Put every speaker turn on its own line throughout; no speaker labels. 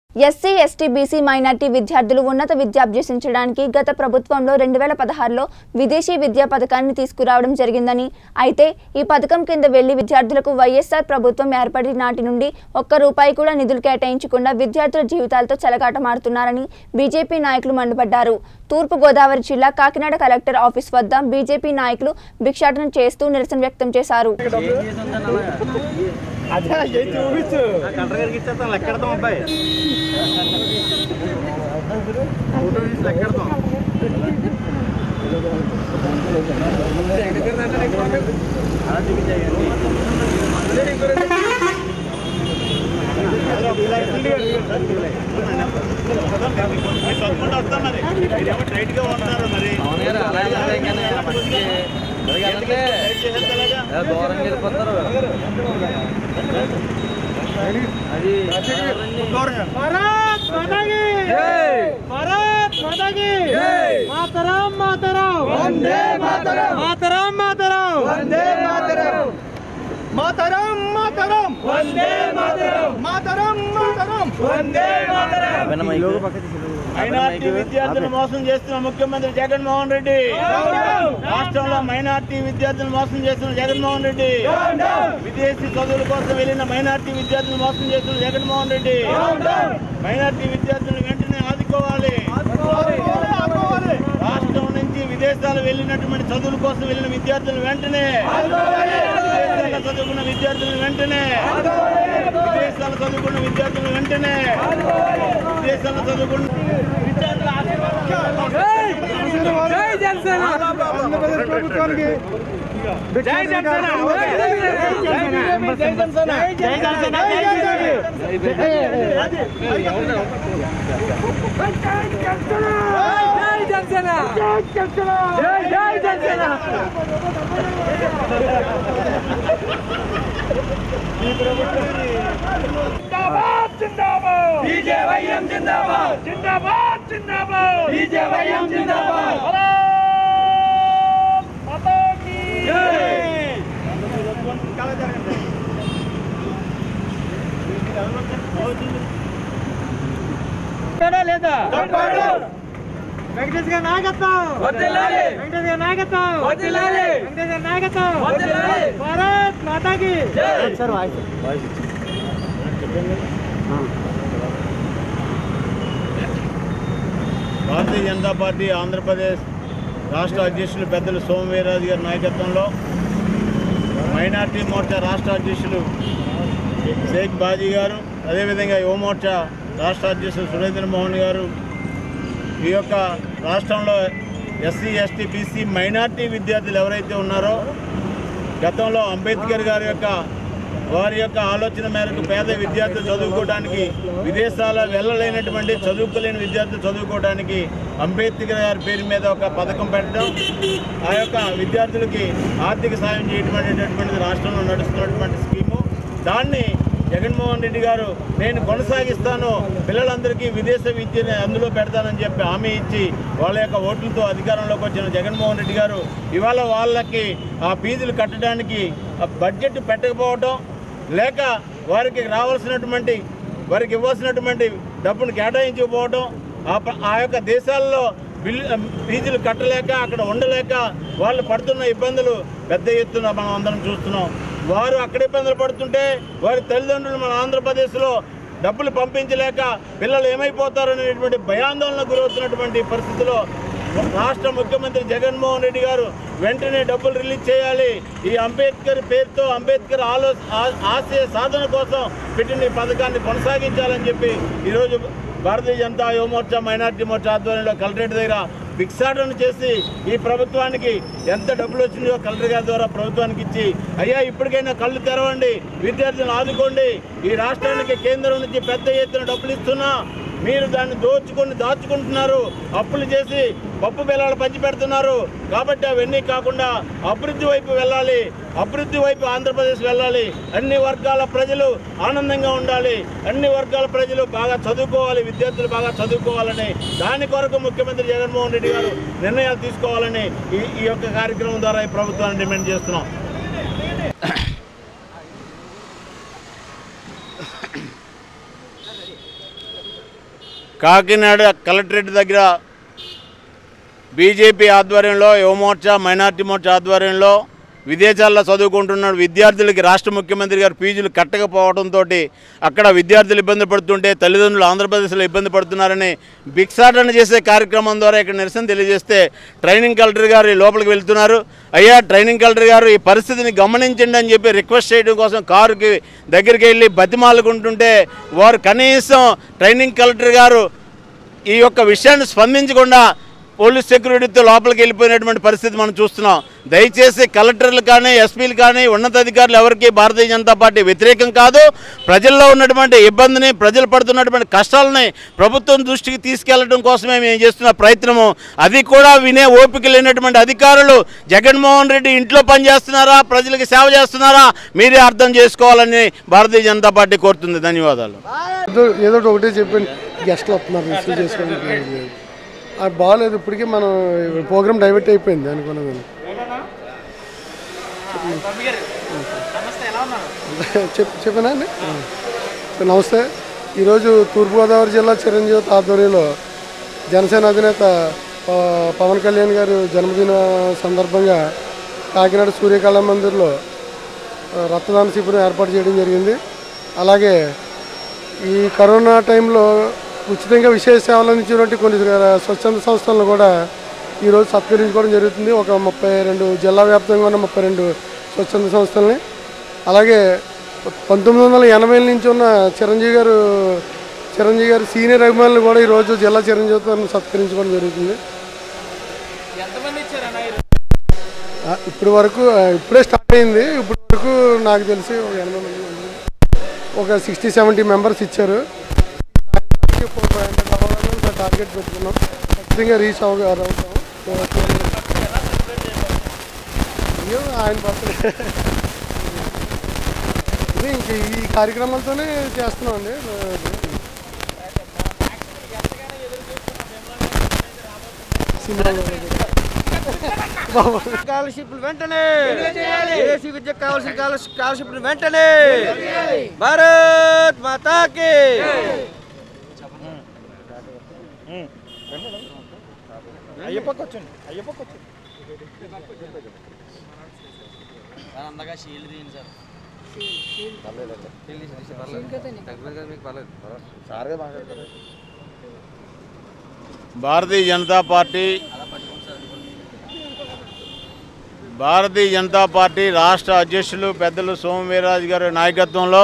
SC ST BC minority విద్యార్థులు ఉన్నత విద్య అభ్యసించడానికి గత ప్రభుత్వంలో రెండు వేల పదహారులో విదేశీ విద్యా పథకాన్ని తీసుకురావడం జరిగిందని అయితే ఈ పథకం కింద వెళ్లి విద్యార్థులకు వైఎస్ఆర్ ప్రభుత్వం ఏర్పడిన నాటి నుండి ఒక్క రూపాయి కూడా నిధులు కేటాయించకుండా విద్యార్థుల జీవితాలతో చెలగాటమాడుతున్నారని బీజేపీ నాయకులు మండిపడ్డారు తూర్పు గోదావరి జిల్లా కాకినాడ కలెక్టర్ ఆఫీస్ వద్ద బీజేపీ నాయకులు భిక్షాటన చేస్తూ నిరసన వ్యక్తం చేశారు
అదే ఏం చూపించు
కలెక్టర్ గారికి ఇచ్చేస్తాను లెక్కెడతాం అబ్బాయి ఫోటో తీసి లెక్కెడతాం అలా చూపించేయండి వస్తాం మరి మీరేమో టైట్ గా ఉన్నారు మరి టైట్ చేసేస్తే ఎలాగా?
దూరంగా వెళ్ళిపోతారు అది
భారత్ మాతాకి భారత్ మాతాకి మాతరం మాతరం వందే మాతరం మాతరం మాతరం వందే మాతరం మాతరం మాతరం వందే మాతరం మాతరం మాతరం వందే మాతరం
మైనార్టీ విద్యార్థులను మోసం చేస్తున్న ముఖ్యమంత్రి జగన్మోహన్ రెడ్డి రాష్ట్రంలో మైనార్టీ విద్యార్థులను మోసం చేస్తున్న జగన్మోహన్ రెడ్డి విదేశీ చదువుల కోసం వెళ్ళిన మైనార్టీ విద్యార్థులను మోసం చేస్తున్న జగన్మోహన్ రెడ్డి మైనార్టీ విద్యార్థులను వెంటనే ఆదుకోవాలి రాష్ట్రం నుంచి విదేశాలు వెళ్ళినటువంటి చదువుల కోసం వెళ్ళిన విద్యార్థులను వెంటనే విదేశాల్లో చదువుకున్న విద్యార్థులను వెంటనే విదేశాల్లో చదువుకున్న విద్యార్థులను వెంటనే విదేశాల్లో చదువుకున్న విద్యార్థుల
జై జనసేన ఆంధ్రప్రదేశ్ ప్రభుత్వానికి జై జనసేన జై జనసేన జై జనసేన జై జనసేన జై జై జనసేన జిందాబాద్ జిందాబాద్ బీజేవైఎం జిందాబాద్ జిందాబాద్ జిందాబాద్ బీజేవైఎం జిందాబాద్ భారత్ మాతా కీ జై లేదా వెంకటేష్ గారి నాయకత్వం వెంకటేష్ గారి నాయకత్వం వెంకటేష్ గారి నాయకత్వం భారత్ మాతాకి
భారతీయ జనతా పార్టీ ఆంధ్రప్రదేశ్ రాష్ట్ర అధ్యక్షులు పెద్దలు సోమవీర్రాజు గారి నాయకత్వంలో మైనార్టీ మోర్చా రాష్ట్ర అధ్యక్షులు షేక్ బాజీ గారు అదేవిధంగా యువ మోర్చా రాష్ట్ర అధ్యక్షులు సురేంద్ర మోహన్ గారు ఈ యొక్క రాష్ట్రంలో ఎస్సీ ఎస్టీ బీసీ మైనార్టీ విద్యార్థులు ఎవరైతే ఉన్నారో గతంలో అంబేద్కర్ గారి యొక్క వారి యొక్క ఆలోచన మేరకు పేద విద్యార్థులు చదువుకోవడానికి విదేశాల వెళ్ళలేనటువంటి చదువుకోలేని విద్యార్థులు చదువుకోవడానికి అంబేద్కర్ గారి పేరు మీద ఒక పథకం పెట్టడం ఆ యొక్క విద్యార్థులకి ఆర్థిక సాయం చేయడం అనేటటువంటిది రాష్ట్రంలో నడుస్తున్నటువంటి స్కీము దాన్ని జగన్మోహన్ రెడ్డి గారు నేను కొనసాగిస్తాను పిల్లలందరికీ విదేశ విద్యని అందులో పెడతానని చెప్పి హామీ ఇచ్చి వాళ్ళ యొక్క ఓట్లతో అధికారంలోకి వచ్చిన జగన్మోహన్ రెడ్డి గారు ఇవాళ వాళ్ళకి ఆ ఫీజులు కట్టడానికి ఆ బడ్జెట్ పెట్టకపోవడం లేక వారికి రావాల్సినటువంటి వారికి ఇవ్వాల్సినటువంటి డబ్బును కేటాయించకపోవడం ఆ ప- ఆ యొక్క దేశాల్లో బిల్లు ఫీజులు కట్టలేక అక్కడ ఉండలేక వాళ్ళు పడుతున్న ఇబ్బందులు పెద్ద ఎత్తున మనం అందరం చూస్తున్నాం వారు అక్కడ ఇబ్బందులు పడుతుంటే వారి తల్లిదండ్రులు మన ఆంధ్రప్రదేశ్లో డబ్బులు పంపించలేక పిల్లలు ఏమైపోతారు అనేటువంటి భయాందోళనకు గురవుతున్నటువంటి పరిస్థితిలో రాష్ట్ర ముఖ్యమంత్రి జగన్మోహన్ రెడ్డి గారు వెంటనే డబ్బులు రిలీజ్ చేయాలి ఈ అంబేద్కర్ పేరుతో అంబేద్కర్ ఆలో ఆ- ఆశయ సాధన కోసం పెట్టిన ఈ పథకాన్ని కొనసాగించాలని చెప్పి ఈరోజు భారతీయ జనతా యువ మోర్చా మైనార్టీ మోర్చా ఆధ్వర్యంలో కలెక్టరేట్ దగ్గర భిక్షాటన చేసి ఈ ప్రభుత్వానికి ఎంత డబ్బులు వచ్చిందో కలెక్టర్ గారి ద్వారా ప్రభుత్వానికి ఇచ్చి అయ్యా ఇప్పటికైనా కళ్ళు తెరవండి విద్యార్థులను ఆదుకోండి ఈ రాష్ట్రానికి కేంద్రం నుంచి పెద్ద ఎత్తున డబ్బులు ఇస్తున్నా మీరు దాన్ని దోచుకొని దాచుకుంటున్నారు అప్పులు చేసి పప్పు బెల్లాలు పంచి పెడుతున్నారు కాబట్టి అవన్నీ కాకుండా అభివృద్ధి వైపు వెళ్ళాలి అభివృద్ధి వైపు ఆంధ్రప్రదేశ్ వెళ్ళాలి అన్ని వర్గాల ప్రజలు ఆనందంగా ఉండాలి అన్ని వర్గాల ప్రజలు బాగా చదువుకోవాలి విద్యార్థులు బాగా చదువుకోవాలని దాని కొరకు ముఖ్యమంత్రి జగన్మోహన్ రెడ్డి గారు నిర్ణయాలు తీసుకోవాలని ఈ ఈ యొక్క కార్యక్రమం ద్వారా ఈ ప్రభుత్వాన్ని డిమాండ్ చేస్తున్నాం కాకినాడ కలెక్టరేట్ దగ్గర బీజేపీ ఆధ్వర్యంలో యువమోర్చా మైనార్టీ మోర్చా ఆధ్వర్యంలో విదేశాల్లో చదువుకుంటున్న విద్యార్థులకి రాష్ట్ర ముఖ్యమంత్రి గారు ఫీజులు కట్టకపోవడంతో అక్కడ విద్యార్థులు ఇబ్బంది పడుతుంటే తల్లిదండ్రులు ఆంధ్రప్రదేశ్లో ఇబ్బంది పడుతున్నారని భిక్షాటన చేసే కార్యక్రమం ద్వారా ఇక్కడ నిరసన తెలియజేస్తే ట్రైనింగ్ కలెక్టర్ గారు ఈ లోపలికి వెళ్తున్నారు అయ్యా ట్రైనింగ్ కలెక్టర్ గారు ఈ పరిస్థితిని గమనించండి అని చెప్పి రిక్వెస్ట్ చేయడం కోసం కారుకి దగ్గరికి వెళ్ళి బతిమాలుకుంటుంటే వారు కనీసం ట్రైనింగ్ కలెక్టర్ గారు ఈ యొక్క విషయాన్ని స్పందించకుండా పోలీస్ సెక్యూరిటీతో లోపలికి వెళ్ళిపోయినటువంటి పరిస్థితి మనం చూస్తున్నాం దయచేసి కలెక్టర్లు కానీ ఎస్పీలు కానీ ఉన్నతాధికారులు ఎవరికి భారతీయ జనతా పార్టీ వ్యతిరేకం కాదు ప్రజల్లో ఉన్నటువంటి ఇబ్బందిని ప్రజలు పడుతున్నటువంటి కష్టాలని ప్రభుత్వం దృష్టికి తీసుకెళ్లడం కోసమే మేము చేస్తున్న ప్రయత్నము అది కూడా వినే ఓపిక లేనటువంటి అధికారులు జగన్మోహన్ రెడ్డి ఇంట్లో పనిచేస్తున్నారా ప్రజలకు సేవ చేస్తున్నారా మీరే అర్థం చేసుకోవాలని భారతీయ జనతా పార్టీ కోరుతుంది ధన్యవాదాలు
ఏదో ఏదో ఒకటి ఒకటే చెప్పండి గెస్ట్లు వస్తున్నారు రిసీవ్ చేసుకోవడానికి అది బాగాలేదు ఇప్పటికీ మనం ప్రోగ్రామ్ డైవర్ట్ అయిపోయింది అనుకున్నది చెప్ చెప్పనా అండి సో నమస్తే ఈరోజు తూర్పుగోదావరి జిల్లా చిరంజీవి ఆధ్వర్యంలో జనసేన అధినేత ప- పవన్ కళ్యాణ్ గారు జన్మదిన సందర్భంగా కాకినాడ సూర్యకళా మందిర్లో ఆ, రక్తదాన శిబిరం ఏర్పాటు చేయడం జరిగింది అలాగే ఈ కరోనా టైంలో ఉచితంగా విశేష సేవలు అందించినటువంటి కొన్ని స్వచ్ఛంద సంస్థలను కూడా ఈరోజు సత్కరించుకోవడం జరుగుతుంది ఒక ముప్పై రెండు జిల్లా వ్యాప్తంగా ఉన్న ముప్పై రెండు స్వచ్ఛంద సంస్థలని అలాగే పంతొమ్మిది వందల ఎనభై నుంచి ఉన్న చిరంజీవి గారు చిరంజీవి గారు సీనియర్ అభిమానులు కూడా ఈరోజు జిల్లా చిరంజీవితో సత్కరించుకోవడం జరుగుతుంది ఆ, ఇప్పటి వరకు ఆ, ఇప్పుడే స్టార్ట్ అయింది ఇప్పటి వరకు నాకు తెలిసి ఒక ఎనభై మంది ఉన్నారు. ఒక సిక్స్టీ సెవెంటీ మెంబర్స్ ఇచ్చారు సాయంత్రానికి ఒక ఫైవ్ హండ్రెడ్ అవ్వాలని ఒక టార్గెట్ పెట్టుకున్నాం ఖచ్చితంగా రీచ్ అవ అవుతాం అయ్యో ఆయన బర్త్డే ఇది ఇంక ఈ కార్యక్రమాలతోనే చేస్తున్నాం అండి
స్కాలర్షిప్లు వెంటనే విదేశీ విద్యకు కావాల్సిన స్కాలర్షిప్లు వెంటనే భారత్ మాతాకి అందగా షీల్డ్ తీయండి sir
Bharatiya Janata party Bharatiya Janata party రాష్ట్ర అధ్యక్షులు పెద్దలు సోమవీరాజు గారి నాయకత్వంలో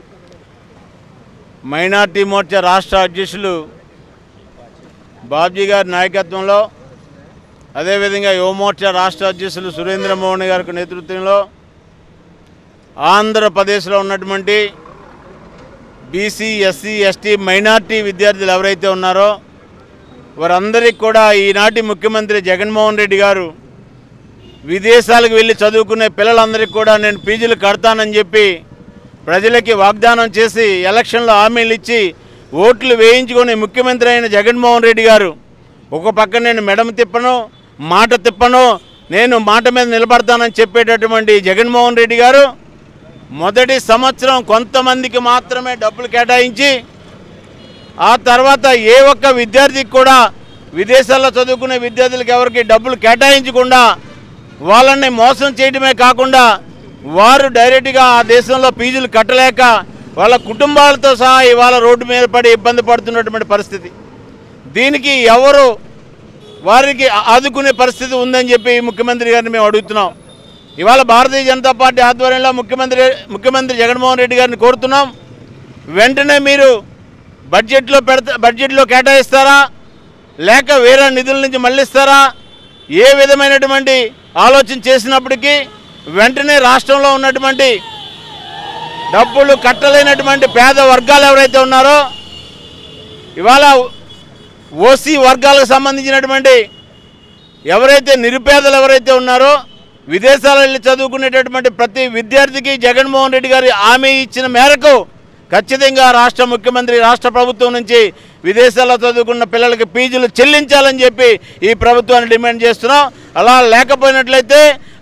మైనార్టీ మోర్చా రాష్ట్ర అధ్యక్షులు బాబ్జీ గారి నాయకత్వంలో అదేవిధంగా యువమోర్చా రాష్ట్ర అధ్యక్షులు సురేంద్రమోహన్ గారి నేతృత్వంలో ఆంధ్రప్రదేశ్లో ఉన్నటువంటి బీసీ ఎస్సీ ఎస్టీ మైనార్టీ విద్యార్థులు ఎవరైతే ఉన్నారో వారందరికీ కూడా ఈనాటి ముఖ్యమంత్రి జగన్మోహన్ రెడ్డి గారు విదేశాలకు వెళ్ళి చదువుకునే పిల్లలందరికీ కూడా నేను ఫీజులు కడతానని చెప్పి ప్రజలకి వాగ్దానం చేసి ఎలక్షన్లో హామీలు ఇచ్చి ఓట్లు వేయించుకొని ముఖ్యమంత్రి అయిన జగన్మోహన్ రెడ్డి గారు ఒక పక్క నేను మెడమ తిప్పను మాట తిప్పను నేను మాట మీద నిలబడతానని చెప్పేటటువంటి జగన్మోహన్ రెడ్డి గారు మొదటి సంవత్సరం కొంతమందికి మాత్రమే డబ్బులు కేటాయించి ఆ తర్వాత ఏ ఒక్క విద్యార్థికి కూడా విదేశాల్లో చదువుకునే విద్యార్థులకు ఎవరికి డబ్బులు కేటాయించకుండా వాళ్ళని మోసం చేయడమే కాకుండా వారు డైరెక్ట్గా ఆ దేశంలో ఫీజులు కట్టలేక వాళ్ళ కుటుంబాలతో సహా ఇవాళ రోడ్డు మీద పడి ఇబ్బంది పడుతున్నటువంటి పరిస్థితి దీనికి ఎవరు వారికి ఆదుకునే పరిస్థితి ఉందని చెప్పి ముఖ్యమంత్రి గారిని మేము అడుగుతున్నాం ఇవాళ భారతీయ జనతా పార్టీ ఆధ్వర్యంలో ముఖ్యమంత్రి ముఖ్యమంత్రి జగన్మోహన్ రెడ్డి గారిని కోరుతున్నాం వెంటనే మీరు బడ్జెట్లో పెడతా బడ్జెట్లో కేటాయిస్తారా లేక వేరే నిధుల నుంచి మళ్ళిస్తారా ఏ విధమైనటువంటి ఆలోచన చేసినప్పటికీ వెంటనే రాష్ట్రంలో ఉన్నటువంటి డబ్బులు కట్టలేనటువంటి పేద వర్గాలు ఎవరైతే ఉన్నారో ఇవాళ ఓసీ వర్గాలకు సంబంధించినటువంటి ఎవరైతే నిరుపేదలు ఎవరైతే ఉన్నారో విదేశాలు వెళ్ళి చదువుకునేటటువంటి ప్రతి విద్యార్థికి జగన్మోహన్ రెడ్డి గారి హామీ ఇచ్చిన మేరకు ఖచ్చితంగా రాష్ట్ర ముఖ్యమంత్రి రాష్ట్ర ప్రభుత్వం నుంచి విదేశాల్లో చదువుకున్న పిల్లలకి ఫీజులు చెల్లించాలని చెప్పి ఈ ప్రభుత్వాన్ని డిమాండ్ చేస్తున్నాం అలా లేకపోయినట్లయితే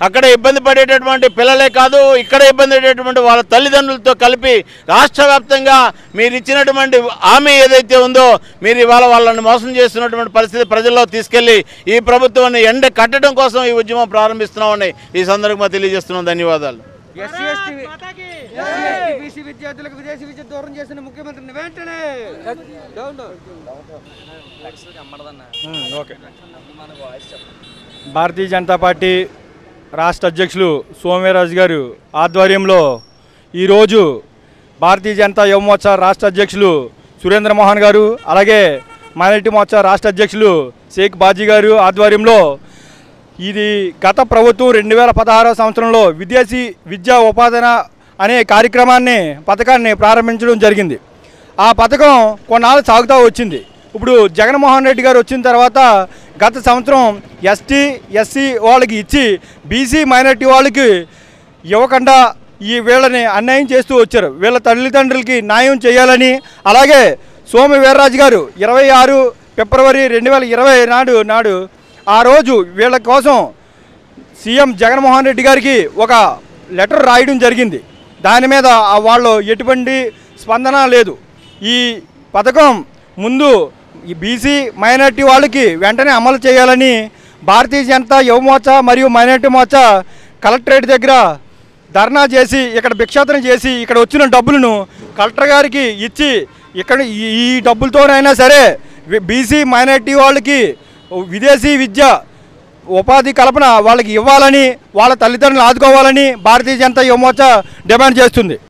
అక్కడ ఇబ్బంది పడేటటువంటి పిల్లలే కాదు ఇక్కడ ఇబ్బంది పడేటటువంటి వాళ్ళ తల్లిదండ్రులతో కలిపి రాష్ట్ర వ్యాప్తంగా మీరు ఇచ్చినటువంటి హామీ ఏదైతే ఉందో మీరు ఇవాళ వాళ్ళని మోసం చేస్తున్నటువంటి పరిస్థితి ప్రజల్లో తీసుకెళ్లి ఈ ప్రభుత్వాన్ని ఎండ కట్టడం కోసం ఈ ఉద్యమం ప్రారంభిస్తున్నామని ఈ సందర్భంగా తెలియజేస్తున్నాం ధన్యవాదాలు
ఎస్సీ ఎస్టీ
మాతాకి
ఎస్సీ ఎస్టీ బీసీ విద్యార్థులకు విదేశీ విద్య దూరం చేసిన ముఖ్యమంత్రిని వెంటనే down
okay Bharatiya Janata party రాష్ట్ర అధ్యక్షులు సోమవీరాజు గారు ఆధ్వర్యంలో ఈరోజు భారతీయ జనతా యువ మోర్చా రాష్ట్ర అధ్యక్షులు సురేంద్ర మోహన్ గారు అలాగే మైనారిటీ మోర్చా రాష్ట్ర అధ్యక్షులు షేక్ బాజీ గారు ఆధ్వర్యంలో ఇది గత ప్రభుత్వం రెండు వేల పదహారవ సంవత్సరంలో విదేశీ విద్యా ఉపాధన అనే కార్యక్రమాన్ని పథకాన్ని ప్రారంభించడం జరిగింది ఆ పథకం కొన్నాళ్ళు సాగుతూ వచ్చింది ఇప్పుడు జగన్మోహన్ రెడ్డి గారు వచ్చిన తర్వాత గత సంవత్సరం ఎస్టీ ఎస్సీ వాళ్ళకి ఇచ్చి బీసీ మైనారిటీ వాళ్ళకి ఇవ్వకుండా ఈ వీళ్ళని అన్యాయం చేస్తూ వచ్చారు వీళ్ళ తల్లిదండ్రులకి న్యాయం చేయాలని అలాగే సోము వీర్రాజు గారు ఇరవై ఆరు ఫిబ్రవరి రెండు వేల ఇరవై నాడు నాడు ఆ రోజు వీళ్ళ కోసం సీఎం జగన్మోహన్ రెడ్డి గారికి ఒక లెటర్ రాయడం జరిగింది దాని మీద ఆ వాళ్ళు ఎటువంటి స్పందన లేదు ఈ పథకం ముందు ఈ బీసీ మైనార్టీ వాళ్ళకి వెంటనే అమలు చేయాలని భారతీయ జనతా యువ మోర్చా మరియు మైనార్టీ మోర్చా కలెక్టరేట్ దగ్గర ధర్నా చేసి ఇక్కడ భిక్షాటన చేసి ఇక్కడ వచ్చిన డబ్బులను కలెక్టర్ గారికి ఇచ్చి ఇక్కడ ఈ- ఈ డబ్బులతోనైనా సరే బీసీ మైనార్టీ వాళ్ళకి విదేశీ విద్య ఉపాధి కల్పన వాళ్ళకి ఇవ్వాలని వాళ్ళ తల్లిదండ్రులు ఆదుకోవాలని భారతీయ జనతా యువ మోర్చా డిమాండ్ చేస్తుంది